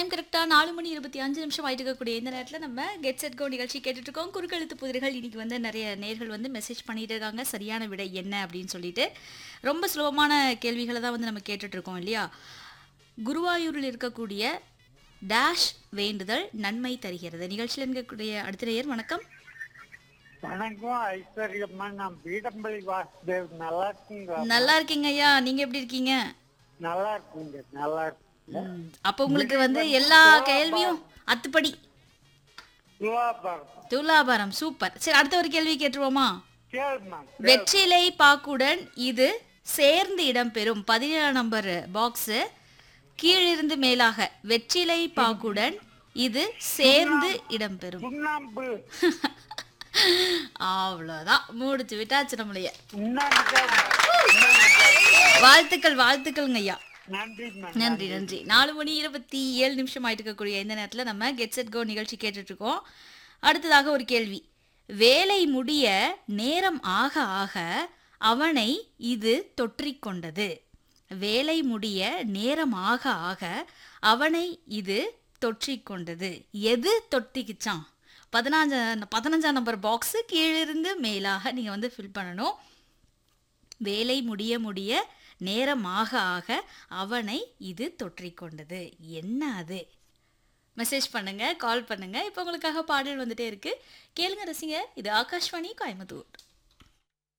time கரெக்டாக நாலு மணி இருபத்தி அஞ்சு நிமிஷம் ஆயிட்டு இருக்கக்கூடிய இந்த நேரத்தில் நம்ம கெட் செட் கோ நிகழ்ச்சி கேட்டுட்டு இருக்கோம் குறுக்கெழுத்து புதிர்கள் இன்னைக்கு வந்து நிறைய நேர்கள் வந்து மெசேஜ் பண்ணிட்டு இருக்காங்க சரியான விடை என்ன அப்படின்னு சொல்லிட்டு ரொம்ப சுலபமான கேள்விகளை தான் வந்து நம்ம கேட்டுட்டு இருக்கோம் இல்லையா குருவாயூரில் இருக்கக்கூடிய டேஷ் வேண்டுதல் நன்மை தருகிறது நிகழ்ச்சியில் இருக்கக்கூடிய அடுத்த நேயர் வணக்கம் வணக்கம் ஐஸ்வர்யம்மா நான் பீடம்பள்ளி வாசுதேவ் நல்லா இருக்குங்க நல்லா இருக்கீங்க ஐயா நீங்க எப்படி இருக்கீங்க நல்லா இருக்குங்க நல்லா இருக்குங்க ம், அப்போ உங்களுக்கு வந்து எல்லா கேள்வியும் அத்துப்படி துலாபாரம் துலாபாரம் சூப்பர் சரி அடுத்த ஒரு கேள்வி கேட்டுருவோமா கேளுமா வெற்றிலை பாக்குடன் இது சேர்ந்து இடம்பெறும் பதினேழாம் நம்பர் பாக்ஸ் கீழிருந்து மேலாக வெற்றிலை பாக்குடன் இது சேர்ந்து இடம்பெறும் சுண்ணாம்பு அவ்வளோதான் முடிச்சு விட்டாச்சு நம்மளைய சுண்ணாம்பு வாழ்த்துக்கள் வாழ்த்துக்கள்ங்க ஐயா நன்றிம்மா நன்றி நன்றி நாலு மணி இருபத்தி ஏழு நிமிஷம் ஆயிட்டு இருக்கக்கூடிய இந்த நேரத்தில் நம்ம கெட் செட் கோ நிகழ்ச்சி கேட்டுட்டு இருக்கோம் அடுத்ததாக ஒரு கேள்வி வேலை முடிய நேரம் ஆக ஆக அவனை இது தொற்றிக்கொண்டது வேலை முடிய நேரம் ஆக ஆக அவனை இது தொற்றிக்கொண்டது எது தொட்டிக்குச்சான் பதினஞ்சா பதினஞ்சாம் நம்பர் பாக்ஸு கீழிருந்து மேலாக நீங்கள் வந்து ஃபில் பண்ணணும் வேலை முடிய முடிய நேரம் ஆக ஆக அவனை இது தொற்றிக்கொண்டது என்ன அது மெசேஜ் பண்ணுங்க கால் பண்ணுங்க இப்போ உங்களுக்காக பாடல் வந்துட்டே இருக்கு கேளுங்க ரசிங்க இது ஆகாஷ்வாணி கோயம்புத்தூர்